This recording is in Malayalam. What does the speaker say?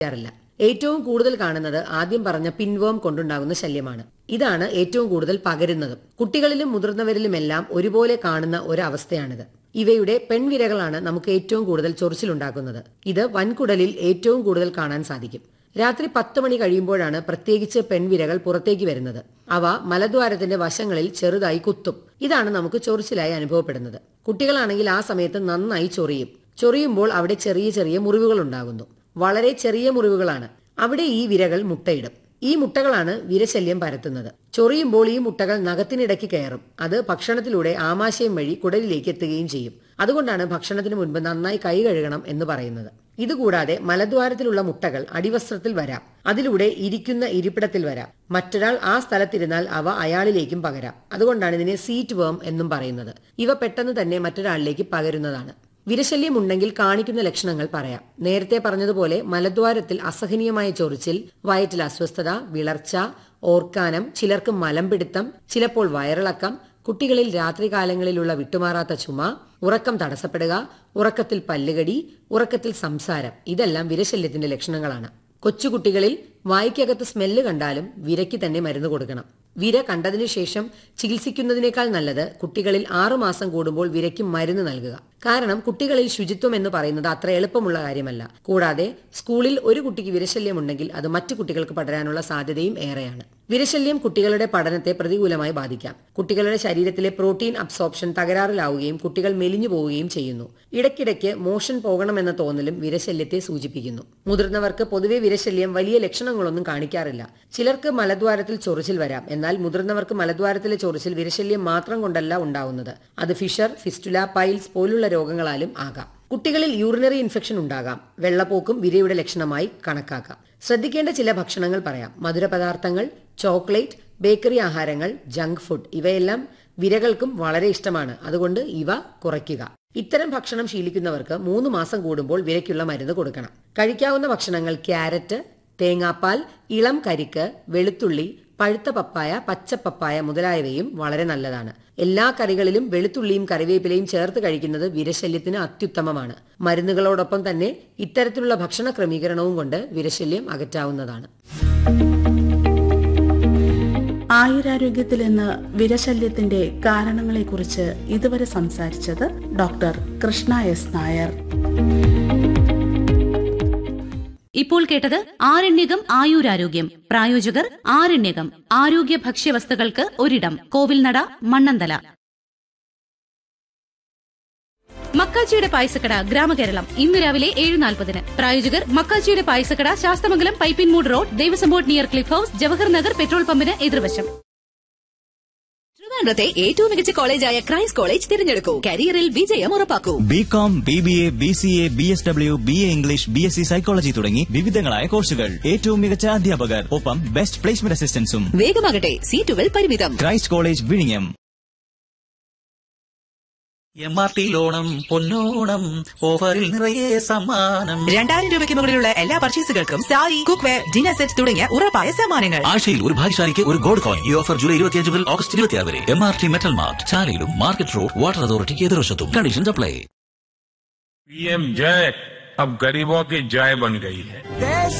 ചെയ്യാറില്ല ഏറ്റവും കൂടുതൽ കാണുന്നത് ആദ്യം പറഞ്ഞ പിൻവേം കൊണ്ടുണ്ടാകുന്ന ശല്യമാണ് ഇതാണ് ഏറ്റവും കൂടുതൽ പകരുന്നതും കുട്ടികളിലും മുതിർന്നവരിലുമെല്ലാം ഒരുപോലെ കാണുന്ന ഒരവസ്ഥയാണിത് ഇവയുടെ പെൺവിരകളാണ് നമുക്ക് ഏറ്റവും കൂടുതൽ ചൊറിച്ചിലുണ്ടാക്കുന്നത് ഇത് വൻകുടലിൽ ഏറ്റവും കൂടുതൽ കാണാൻ സാധിക്കും രാത്രി പത്ത് മണി കഴിയുമ്പോഴാണ് പ്രത്യേകിച്ച് പെൺവിരകൾ പുറത്തേക്ക് വരുന്നത് അവ മലദ്വാരത്തിന്റെ വശങ്ങളിൽ ചെറുതായി കുത്തും ഇതാണ് നമുക്ക് ചൊറിച്ചിലായി അനുഭവപ്പെടുന്നത് കുട്ടികളാണെങ്കിൽ ആ സമയത്ത് നന്നായി ചൊറിയും ചൊറിയുമ്പോൾ അവിടെ ചെറിയ ചെറിയ മുറിവുകൾ ഉണ്ടാകുന്നു വളരെ ചെറിയ മുറിവുകളാണ് അവിടെ ഈ വിരകൾ മുട്ടയിടും ഈ മുട്ടകളാണ് വിരശല്യം പരത്തുന്നത് ചൊറിയുമ്പോൾ ഈ മുട്ടകൾ നഖത്തിനിടയ്ക്ക് കയറും അത് ഭക്ഷണത്തിലൂടെ ആമാശയം വഴി കുടലിലേക്ക് എത്തുകയും ചെയ്യും അതുകൊണ്ടാണ് ഭക്ഷണത്തിന് മുൻപ് നന്നായി കൈ കഴുകണം എന്ന് പറയുന്നത് ഇതുകൂടാതെ മലദ്വാരത്തിലുള്ള മുട്ടകൾ അടിവസ്ത്രത്തിൽ വരാം അതിലൂടെ ഇരിക്കുന്ന ഇരിപ്പിടത്തിൽ വരാം മറ്റൊരാൾ ആ സ്ഥലത്തിരുന്നാൽ അവ അയാളിലേക്കും പകരാം അതുകൊണ്ടാണ് ഇതിനെ സീറ്റ് വേം എന്നും പറയുന്നത് ഇവ പെട്ടെന്ന് തന്നെ മറ്റൊരാളിലേക്ക് പകരുന്നതാണ് വിരശല്യം ഉണ്ടെങ്കിൽ കാണിക്കുന്ന ലക്ഷണങ്ങൾ പറയാം നേരത്തെ പറഞ്ഞതുപോലെ മലദ്വാരത്തിൽ അസഹനീയമായ ചൊറിച്ചിൽ വയറ്റിൽ അസ്വസ്ഥത വിളർച്ച ഓർക്കാനം ചിലർക്ക് മലംപിടുത്തം ചിലപ്പോൾ വയറിളക്കം കുട്ടികളിൽ രാത്രികാലങ്ങളിലുള്ള വിട്ടുമാറാത്ത ചുമ ഉറക്കം തടസ്സപ്പെടുക ഉറക്കത്തിൽ പല്ലുകടി ഉറക്കത്തിൽ സംസാരം ഇതെല്ലാം വിരശല്യത്തിന്റെ ലക്ഷണങ്ങളാണ് കൊച്ചുകുട്ടികളിൽ വായ്ക്കകത്ത് സ്മെല്ല് കണ്ടാലും വിരയ്ക്ക് തന്നെ മരുന്ന് കൊടുക്കണം വിര കണ്ടതിനു ശേഷം ചികിത്സിക്കുന്നതിനേക്കാൾ നല്ലത് കുട്ടികളിൽ ആറുമാസം കൂടുമ്പോൾ വിരയ്ക്ക് മരുന്ന് നൽകുക കാരണം കുട്ടികളിൽ ശുചിത്വം എന്ന് പറയുന്നത് അത്ര എളുപ്പമുള്ള കാര്യമല്ല കൂടാതെ സ്കൂളിൽ ഒരു കുട്ടിക്ക് വിരശല്യമുണ്ടെങ്കിൽ അത് മറ്റു കുട്ടികൾക്ക് പടരാനുള്ള സാധ്യതയും ഏറെയാണ് വിരശല്യം കുട്ടികളുടെ പഠനത്തെ പ്രതികൂലമായി ബാധിക്കാം കുട്ടികളുടെ ശരീരത്തിലെ പ്രോട്ടീൻ അബ്സോർപ്ഷൻ തകരാറിലാവുകയും കുട്ടികൾ മെലിഞ്ഞു പോവുകയും ചെയ്യുന്നു ഇടയ്ക്കിടയ്ക്ക് മോഷൻ പോകണമെന്ന തോന്നലും വിരശല്യത്തെ സൂചിപ്പിക്കുന്നു മുതിർന്നവർക്ക് പൊതുവെ വിരശല്യം വലിയ ലക്ഷണങ്ങളൊന്നും കാണിക്കാറില്ല ചിലർക്ക് മലദ്വാരത്തിൽ ചൊറിച്ചിൽ വരാം എന്നാൽ മുതിർന്നവർക്ക് മലദ്വാരത്തിലെ ചൊറിച്ചിൽ വിരശല്യം മാത്രം കൊണ്ടല്ല ഉണ്ടാവുന്നത് അത് ഫിഷർ ഫിസ്റ്റുല പൈൽസ് പോലുള്ള രോഗങ്ങളാലും ആകാം കുട്ടികളിൽ യൂറിനറി ഇൻഫെക്ഷൻ ഉണ്ടാകാം വെള്ളപ്പോക്കും വിരയുടെ ലക്ഷണമായി കണക്കാക്കാം ശ്രദ്ധിക്കേണ്ട ചില ഭക്ഷണങ്ങൾ പറയാം മധുരപദാർത്ഥങ്ങൾ ചോക്ലേറ്റ് ബേക്കറി ആഹാരങ്ങൾ ജങ്ക് ഫുഡ് ഇവയെല്ലാം വിരകൾക്കും വളരെ ഇഷ്ടമാണ് അതുകൊണ്ട് ഇവ കുറയ്ക്കുക ഇത്തരം ഭക്ഷണം ശീലിക്കുന്നവർക്ക് മൂന്ന് മാസം കൂടുമ്പോൾ വിരയ്ക്കുള്ള മരുന്ന് കൊടുക്കണം കഴിക്കാവുന്ന ഭക്ഷണങ്ങൾ ക്യാരറ്റ് തേങ്ങാപ്പാൽ ഇളം കരിക്ക് വെളുത്തുള്ളി പഴുത്ത പപ്പായ പച്ചപ്പപ്പായ മുതലായവയും വളരെ നല്ലതാണ് എല്ലാ കറികളിലും വെളുത്തുള്ളിയും കറിവേപ്പിലയും ചേർത്ത് കഴിക്കുന്നത് വിരശല്യത്തിന് അത്യുത്തമമാണ് മരുന്നുകളോടൊപ്പം തന്നെ ഇത്തരത്തിലുള്ള ഭക്ഷണ ക്രമീകരണവും കൊണ്ട് വിരശല്യം അകറ്റാവുന്നതാണ് ആയുരാരോഗ്യത്തിൽ നിന്ന് വിരശല്യത്തിന്റെ കാരണങ്ങളെക്കുറിച്ച് ഇതുവരെ സംസാരിച്ചത് ഡോക്ടർ കൃഷ്ണ എസ് നായർ ഇപ്പോൾ കേട്ടത് ആരണ്യകം ആയുരാരോഗ്യം പ്രായോജകർ ആരണ്യകം ആരോഗ്യ ഭക്ഷ്യവസ്തുക്കൾക്ക് ഒരിടം കോവിൽനട മണ്ണന്തല മക്കാച്ചിയുടെ പായസക്കട ഗ്രാമകേരളം ഇന്ന് രാവിലെ ഏഴ് നാൽപ്പതിന് പ്രായോജകർ മക്കാച്ചിയുടെ പായസക്കട Sasthamangalam Pipinmoodu road Devaswom board near cliff house Jawahar Nagar petrol പമ്പിന് എതിർവശം ട്രിവാൻഡ്രത്തെ ഏറ്റവും മികച്ച കോളേജായ ക്രൈസ്റ്റ് കോളേജ് തിരഞ്ഞെടുക്കൂ കരിയറിൽ വിജയം ഉറപ്പാക്കൂ B com B B A B C A B S W B A English B S C psychology തുടങ്ങി വിവിധങ്ങളായ കോഴ്സുകൾ ഏറ്റവും മികച്ച അധ്യാപകർ ഒപ്പം ബെസ്റ്റ് പ്ലേസ്മെന്റ് അസിസ്റ്റൻസും വേഗമാകട്ടെ സീറ്റുകൾ പരിമിതം ക്രൈസ്റ്റ് കോളേജ് വിഴിഞ്ഞം എം ആർ ടി ലോണം പൊന്നോണം ഓഫറിൽ നിറയെ സമ്മാനം രണ്ടായിരം രൂപയ്ക്ക് മുകളിലുള്ള എല്ലാ പർച്ചേസുകൾക്കും sari cookware dinner set തുടങ്ങിയ ഉറപ്പായ സമ്മാനങ്ങൾ ആഴ്ചയിൽ ഒരു ഭാഗ്യശാലിക്ക് ഒരു ഗോൾഡ് കോയിൻ ഈ ഓഫർ ജൂലൈ ഇരുപത്തിയഞ്ച് മുതൽ ഓഗസ്റ്റ് ഇരുപത്തിയാറ് വരെ M R T metal mart ചാലയിലും മാർക്കറ്റ് റോഡ് വാട്ടർ അതോറിറ്റിക്ക് എതിർവശത്തും കണ്ടീഷൻസ് അപ്ലൈ पीएम जय अब गरीबों की जय बन गई है देश